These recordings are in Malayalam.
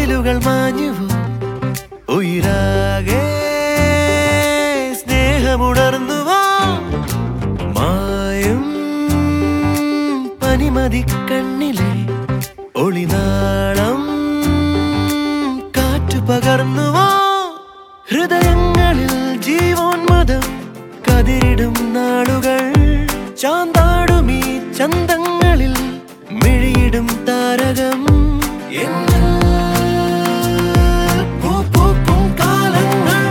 വാതിലുകൾ മാഞ്ഞുവോ ഉയരാകെ സ്നേഹമുണർന്നുവോ മായും പനിമതി കണ്ണിലെ ഒളിനാളം കാറ്റു പകർന്നുവോ ഹൃദയങ്ങളിൽ ജീവോന്മതം കതിരിടും നാളുകൾ ചാന്താടുമീ ചന്തങ്ങളിൽ മിഴിയിടും താരകം എന്നിൽ പൂ പൂക്കും കാലങ്ങൾ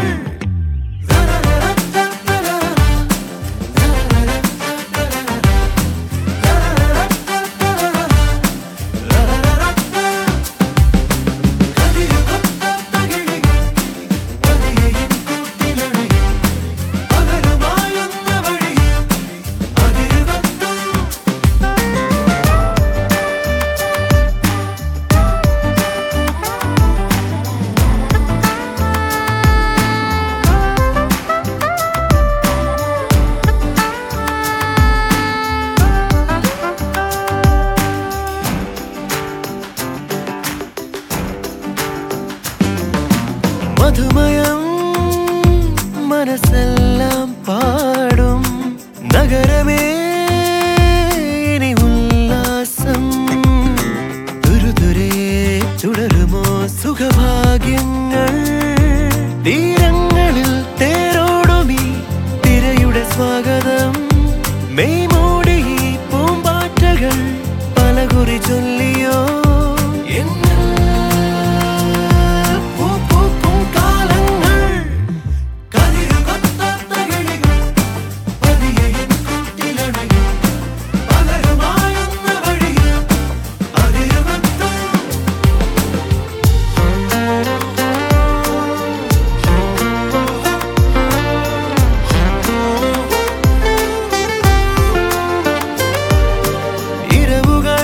മധുമയം മനസ്സെല്ലാം പാടും നഗരമേ ഇനി ഉല്ലാസം തുരുതുരേ തുടരുമോ സുഖഭാഗ്യങ്ങൾ തീരങ്ങളിൽ തേരോടുമീ തിരയുടെ സ്വാഗതം മെയ് മൂടി ഈ പൂമ്പാറ്റകൾ പലകുറി ചൊല്ലിയോ എന്നിൽ പൂ പൂക്കും കാലങ്ങൾ കതിരുകൊത്താത്ത കിളികൾ പതിയെ എൻ കൂട്ടിലണയും പകരുമായുന്ന വഴിയിൽ അതിരുകൊത്തും ഇരവുകൾ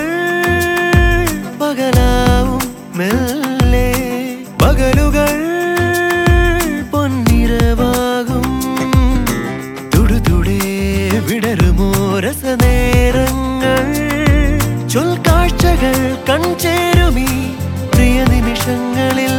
പകലാവും മെല്ലെ പകലുകൾ പൊന്നിരവാകും തുടുതുടേ വിടരുമോ രസനേരങ്ങൾ ചൊൽക്കാഴ്ചകൾ കൺചേരുമീ പ്രിയ നിമിഷങ്ങളിൽ